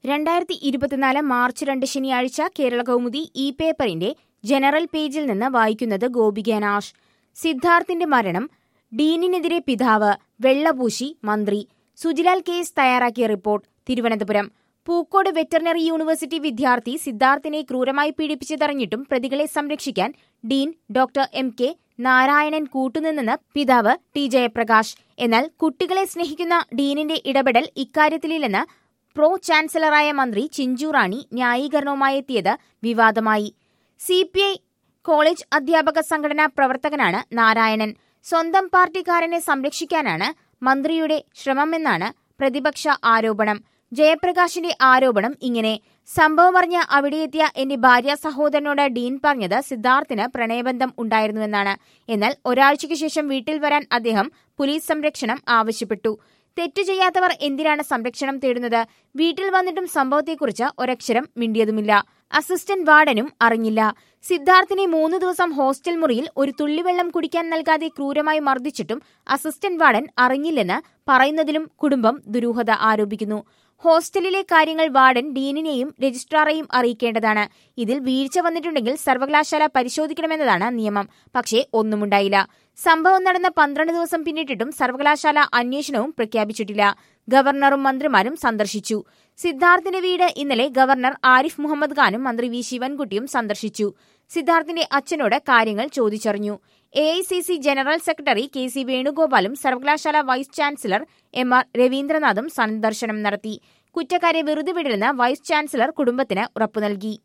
രണ്ടായിരത്തി ഇരുപത്തിനാല് മാർച്ച് രണ്ട് ശനിയാഴ്ച കേരള കൗമുദി ഇ പേപ്പറിന്റെ ജനറൽ പേജിൽ നിന്ന് വായിക്കുന്നത് ഗോപിക നാഷ് സിദ്ധാർത്ഥിന്റെ മരണം ഡീനിനെതിരെ പിതാവ് വെള്ളപൂശി മന്ത്രി സുജിലാൽ കേസ് തയ്യാറാക്കിയ report Thiruvananthapuram Pookode veterinary university വിദ്യാർത്ഥി സിദ്ധാർത്ഥിനെ ക്രൂരമായി പീഡിപ്പിച്ചതറിഞ്ഞിട്ടും പ്രതികളെ സംരക്ഷിക്കാൻ dean doctor M K Narayanan കൂട്ടുനിന്നെന്ന് പിതാവ് ടി ജയപ്രകാശ് എന്നാൽ കുട്ടികളെ സ്നേഹിക്കുന്ന ഡീനിന്റെ ഇടപെടൽ ഇക്കാര്യത്തിലില്ലെന്ന് പ്രോ ചാൻസലറായ മന്ത്രി ചിഞ്ചു റാണി ന്യായീകരണവുമായി എത്തിയത് വിവാദമായി സി പി ഐ കോളേജ് അധ്യാപക സംഘടനാ പ്രവർത്തകനാണ് നാരായണൻ സ്വന്തം പാർട്ടിക്കാരനെ സംരക്ഷിക്കാനാണ് മന്ത്രിയുടെ ശ്രമമെന്നാണ് പ്രതിപക്ഷ ആരോപണം ജയപ്രകാശിന്റെ ആരോപണം ഇങ്ങനെ സംഭവം അറിഞ്ഞ് അവിടെയെത്തിയ എന്റെ ഭാര്യ സഹോദരനോട് ഡീൻ പറഞ്ഞത് സിദ്ധാർത്ഥിന് പ്രണയബന്ധം ഉണ്ടായിരുന്നുവെന്നാണ് എന്നാൽ ഒരാഴ്ചയ്ക്ക് ശേഷം വീട്ടിൽ വരാൻ അദ്ദേഹം പോലീസ് സംരക്ഷണം ആവശ്യപ്പെട്ടു തെറ്റ് ചെയ്യാത്തവർ എന്തിനാണ് സംരക്ഷണം തേടുന്നത് വീട്ടിൽ വന്നിട്ടും സംഭവത്തെക്കുറിച്ച് ഒരക്ഷരം മിണ്ടിയതുമില്ല അസിസ്റ്റന്റ് വാർഡനും അറിഞ്ഞില്ല സിദ്ധാർത്ഥിനെ മൂന്ന് ദിവസം ഹോസ്റ്റൽ മുറിയിൽ ഒരു തുള്ളിവെള്ളം കുടിക്കാൻ നൽകാതെ ക്രൂരമായി മർദ്ദിച്ചിട്ടും അസിസ്റ്റന്റ് വാർഡൻ അറിഞ്ഞില്ലെന്ന് പറയുന്നതിലും കുടുംബം ദുരൂഹത ആരോപിക്കുന്നു ഹോസ്റ്റലിലെ കാര്യങ്ങൾ വാർഡൻ ഡീനിനെയും രജിസ്ട്രാറെയും അറിയിക്കേണ്ടതാണ് ഇതിൽ വീഴ്ച വന്നിട്ടുണ്ടെങ്കിൽ സർവകലാശാല പരിശോധിക്കണമെന്നതാണ് നിയമം പക്ഷേ ഒന്നുമുണ്ടായില്ല സംഭവം നടന്ന പന്ത്രണ്ട് ദിവസം പിന്നിട്ടിട്ടും സർവകലാശാല അന്വേഷണവും പ്രഖ്യാപിച്ചിട്ടില്ല ഗവർണറും മന്ത്രിമാരും സന്ദർശിച്ചു സിദ്ധാർത്ഥിന്റെ വീട് ഇന്നലെ ഗവർണർ ആരിഫ് മുഹമ്മദ് ഖാനും മന്ത്രി വി ശിവൻകുട്ടിയും സന്ദർശിച്ചു സിദ്ധാർത്ഥിന്റെ അച്ഛനോട് കാര്യങ്ങൾ ചോദിച്ചറിഞ്ഞു A I C C general secretary K C വേണുഗോപാലും സർവകലാശാല വൈസ് ചാൻസലർ എം ആർ രവീന്ദ്രനാഥും സന്ദർശനം നടത്തി കുറ്റക്കാരെ വെറുതെ വിടില്ലെന്ന് വൈസ് ചാൻസലർ കുടുംബത്തിന് ഉറപ്പു നൽകി